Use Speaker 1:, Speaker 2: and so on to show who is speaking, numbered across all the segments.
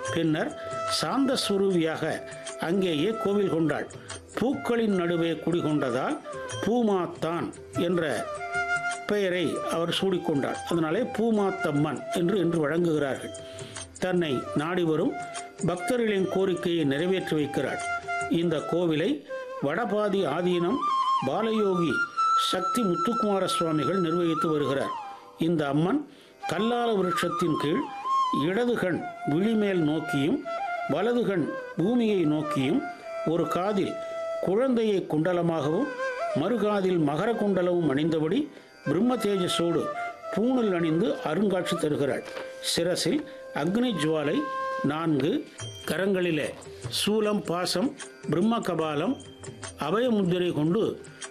Speaker 1: பின்னர் சாந்த சுரூபியாக அங்கேயே கோவில் கொண்டாள் பூக்களின் நடுவே குடிகொண்டதால் பூமாத்தான் என்ற பெயரை அவர் சூடிக்கொண்டார் அதனாலே பூமாத்தம்மன் என்று என்று வழங்குகிறார்கள் தன்னை நாடி வரும் பக்தர்களின் கோரிக்கையை நிறைவேற்றி வைக்கிறார் இந்த கோவிலை வடபாதி ஆதீனம் பாலயோகி சக்தி முத்துக்குமார சுவாமிகள் நிர்வகித்து வருகிறார் இந்த அம்மன் கல்லால விருட்சத்தின் கீழ் இடது கண் விழிமேல் நோக்கியும் வலது கண் பூமியை நோக்கியும் ஒரு காதில் குழந்தையை குண்டலமாகவும் மறுகாதில் மகர குண்டலமும் அணிந்தபடி பிரம்ம தேஜஸோடு பூணல் அணிந்து அருங்காட்சி தருகிறாள் சிரசில் அக்னி ஜுவாலை நான்கு கரங்களிலே சூலம் பாசம் பிரம்ம கபாலம் அபயமுத்திரை கொண்டு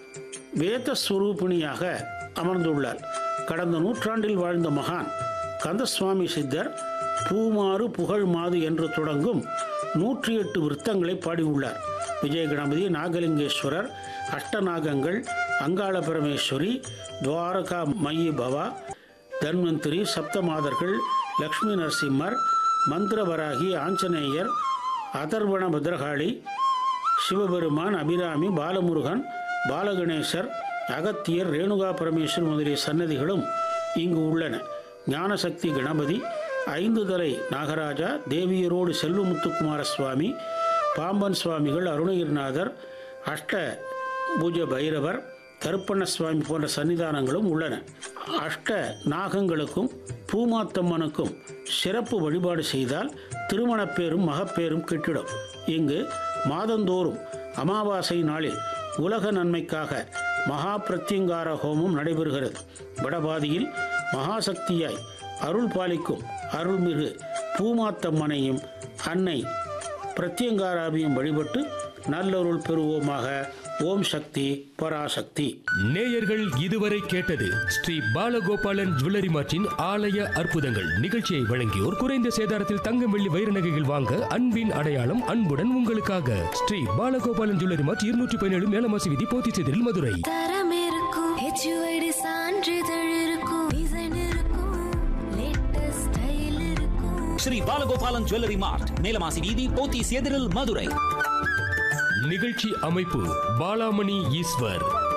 Speaker 1: வேத ஸ்வரூபிணியாக அமர்ந்துள்ளார் கடந்த நூற்றாண்டில் வாழ்ந்த மகான் கந்தசுவாமி சித்தர் பூமாறு புகழ் மாது என்று தொடங்கும் நூற்றி எட்டு விருத்தங்களை பாடியுள்ளார் விஜய கணபதி நாகலிங்கேஸ்வரர் அஷ்டநாகங்கள் அங்காள பரமேஸ்வரி துவாரகா மயி பவா தன்வந்திரி சப்தமாதர்கள் லக்ஷ்மி நரசிம்மர் மந்திரவராகி ஆஞ்சநேயர் அதர்வண பத்ரகாளி சிவபெருமான் அபிராமி பாலமுருகன் பாலகணேசர் அகத்தியர் ரேணுகா பரமேஸ்வர் முதலிய சன்னதிகளும் இங்கு உள்ளன ஞானசக்தி கணபதி ஐந்து தலை நாகராஜா தேவியரோடு செல்வமுத்துக்குமார சுவாமி பாம்பன் சுவாமிகள் அருணகிரிநாதர் அஷ்ட பூஜ பைரவர் கருப்பண்ண சுவாமி போன்ற சன்னிதானங்களும் உள்ளன அஷ்ட நாகங்களுக்கும் பூமாத்தம்மனுக்கும் சிறப்பு வழிபாடு செய்தால் திருமணப்பேரும் மகப்பேரும் கிட்டிடும் இங்கு மாதந்தோறும் அமாவாசை நாளில் உலக நன்மைக்காக மகா பிரத்யங்கார ஹோமம் நடைபெறுகிறது வடபாதியில் மகாசக்தியாய் அருள் பாலிக்கும் அருள்மிகு பூமாத்தம்மனையும் அன்னை பிரத்யங்காராவையும் வழிபட்டு நல்லருள் பெறுவோமாக ஓம் சக்தி பராசக்தி
Speaker 2: நேயர்கள் இதுவரை கேட்டது ஸ்ரீ பாலகோபாலன் ஜுவல்லரி மார்ட்டின் ஆலய அற்புதங்கள் நிகழ்ச்சியை வழங்கியோர் குறைந்த சேதாரத்தில் தங்கம் வெள்ளி வைர நகைகள் வாங்க அன்பின் அடையாளம் அன்புடன் உங்களுக்காக ஸ்ரீ பாலகோபாலன் ஜுவல்லரி மார்ட் இருநூற்றி பதினேழு மேலமாசி விதி போத்திச்செதில் மதுரை
Speaker 3: தரம் இருக்கும் ஹெச்யூஐடி சான்றிதழ் இருக்கும் டிசைன் இருக்கும் லேட்டஸ்ட் ஸ்டைல் இருக்கும்
Speaker 4: ஸ்ரீ பாலகோபாலன் ஜுவல்லரி மார்ட் மேலமாசி வீதி போத்தீஸ் எதிரில் மதுரை
Speaker 2: நிகழ்ச்சி அமைப்பு பாலாமணி ஈஸ்வர்